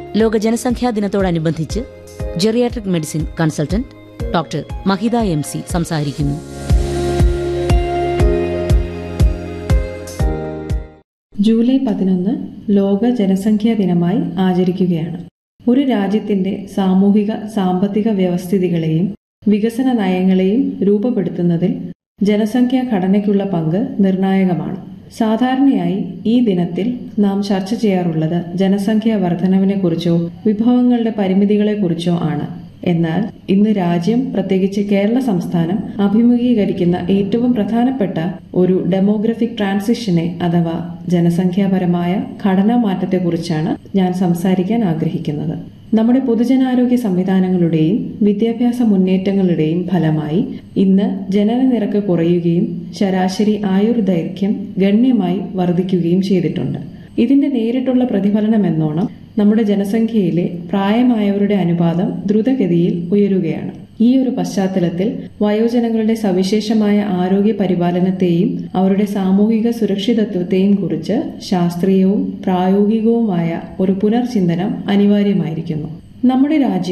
ലോക ജനസംഖ്യാ ദിനത്തോടനുബന്ധിച്ച് geriatric medicine consultant doctor Mahitha M C സംസാരിക്കുന്നു ജൂലൈ പതിനൊന്ന് ലോക ജനസംഖ്യാ ദിനമായി ആചരിക്കുകയാണ് ഒരു രാജ്യത്തിന്റെ സാമൂഹിക സാമ്പത്തിക വ്യവസ്ഥിതികളെയും വികസന നയങ്ങളെയും രൂപപ്പെടുത്തുന്നതിൽ ജനസംഖ്യാ ഘടനയ്ക്കുള്ള പങ്ക് നിർണായകമാണ് സാധാരണയായി ഈ ദിനത്തിൽ നാം ചർച്ച ചെയ്യാറുള്ളത് ജനസംഖ്യാ വർധനവിനെക്കുറിച്ചോ വിഭവങ്ങളുടെ പരിമിതികളെക്കുറിച്ചോ ആണ് എന്നാൽ ഇന്ന് രാജ്യം പ്രത്യേകിച്ച് കേരള സംസ്ഥാനം അഭിമുഖീകരിക്കുന്ന ഏറ്റവും പ്രധാനപ്പെട്ട ഒരു ഡെമോഗ്രഫിക് ട്രാൻസിഷനെ അഥവാ ജനസംഖ്യാപരമായ ഘടനാ മാറ്റത്തെക്കുറിച്ചാണ് ഞാൻ സംസാരിക്കാൻ ആഗ്രഹിക്കുന്നത് നമ്മുടെ പൊതുജനാരോഗ്യ സംവിധാനങ്ങളുടെയും വിദ്യാഭ്യാസ മുന്നേറ്റങ്ങളുടെയും ഫലമായി ഇന്ന് ജനന നിരക്ക് കുറയുകയും ശരാശരി ആയുർദൈർഘ്യം ഗണ്യമായി വർദ്ധിക്കുകയും ചെയ്തിട്ടുണ്ട് ഇതിന്റെ നേരിട്ടുള്ള പ്രതിഫലനം എന്നോണം നമ്മുടെ ജനസംഖ്യയിലെ പ്രായമായവരുടെ അനുപാതം ദ്രുതഗതിയിൽ ഉയരുകയാണ് ഈ ഒരു പശ്ചാത്തലത്തിൽ വയോജനങ്ങളുടെ സവിശേഷമായ ആരോഗ്യ പരിപാലനത്തെയും അവരുടെ സാമൂഹിക സുരക്ഷിതത്വത്തെയും കുറിച്ച് ശാസ്ത്രീയവും പ്രായോഗികവുമായ ഒരു പുനർചിന്തനം അനിവാര്യമായിരിക്കുന്നു നമ്മുടെ രാജ്യം